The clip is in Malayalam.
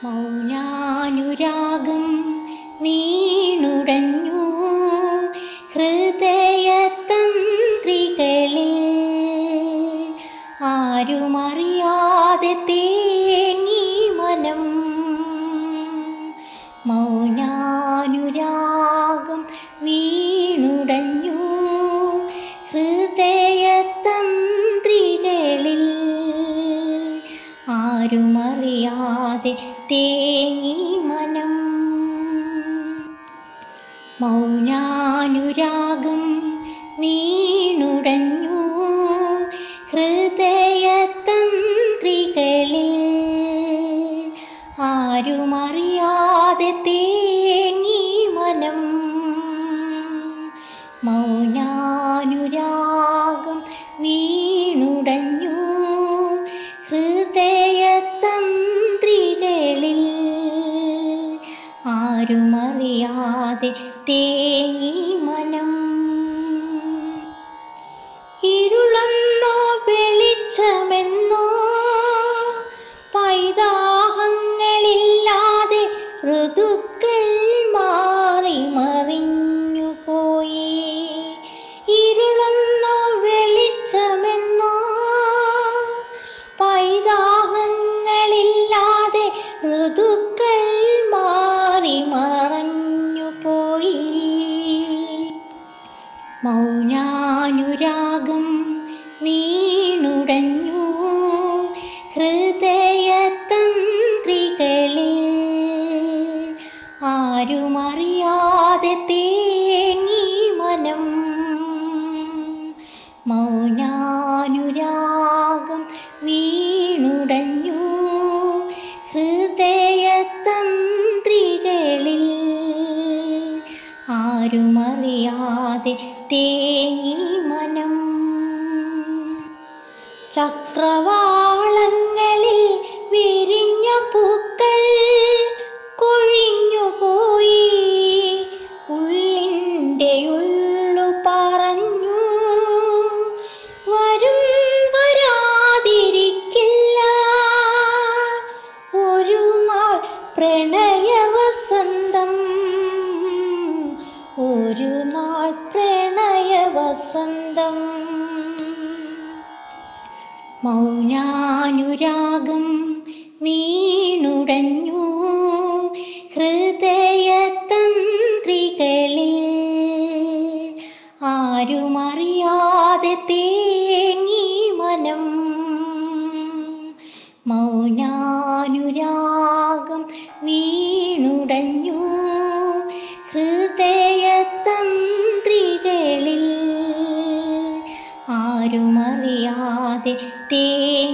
മൗനാനുരാഗം വീണുടഞ്ഞു ഹൃദയതന്ത്രികളിൽ ആരുമറിയാതെ തേങ്ങി മനം മൗനാനുരാഗം വീണുടഞ്ഞു ഹൃദയതന്ത്രികളിൽ ആരുമറിയാതെ തേങ്ങി മനം മൗനാനുരാഗം വീണുടഞ്ഞു ഹൃദയതന്ത്രികളിൽ ആരുമറിയാതെ തേങ്ങി മനം മൗനാനുരാഗം വീണുടഞ്ഞു ഹൃദയതന്ത്രികളിൽ ആരുമറിയാതെ തേങ്ങി മനം ഇരുളെന്നോ വെളിച്ചമെന്നോ പൈതാഹങ്ങളില്ലാതെ ഋതുക്കൾ മാറി മറിഞ്ഞു പോയി ഇരുളെന്നോ വെളിച്ചമെന്നോ പൈതാഹങ്ങളില്ലാതെ ഋതുക്കൾ മാറി മറഞ്ഞു പോയി മൗനാനുരാഗം വീണുടഞ്ഞു ഹൃദയതന്ത്രികളിൽ ആരുമറിയാതെ തേങ്ങി മനം മൗനാനുരാഗം വീണുടഞ്ഞു ഹൃദയതന്ത്രികളിൽ ആരുമറിയാതെ തേങ്ങി മനം ചക്രവാളങ്ങളിൽ വിരിഞ്ഞ പൂക്കൾ കൊഴിഞ്ഞുപോയി ഉള്ളിൻ്റെ ഉള്ളു പറഞ്ഞു വരും വരാതിരിക്കില്ല ഒരു നാൾ പ്രണയവസന്തം ഒരു നാൾ പ്രണയവസന്തം മൗനാനുരാഗം വീണുടഞ്ഞു ഹൃദയതന്ത്രികളിൽ ആരുമറിയാതെ തേങ്ങി മനം മൗനാനുരാഗം വീണുടഞ്ഞു ഹൃദയതന്ത്രികളിൽ ആരുമറിയാതെ തേങ്ങി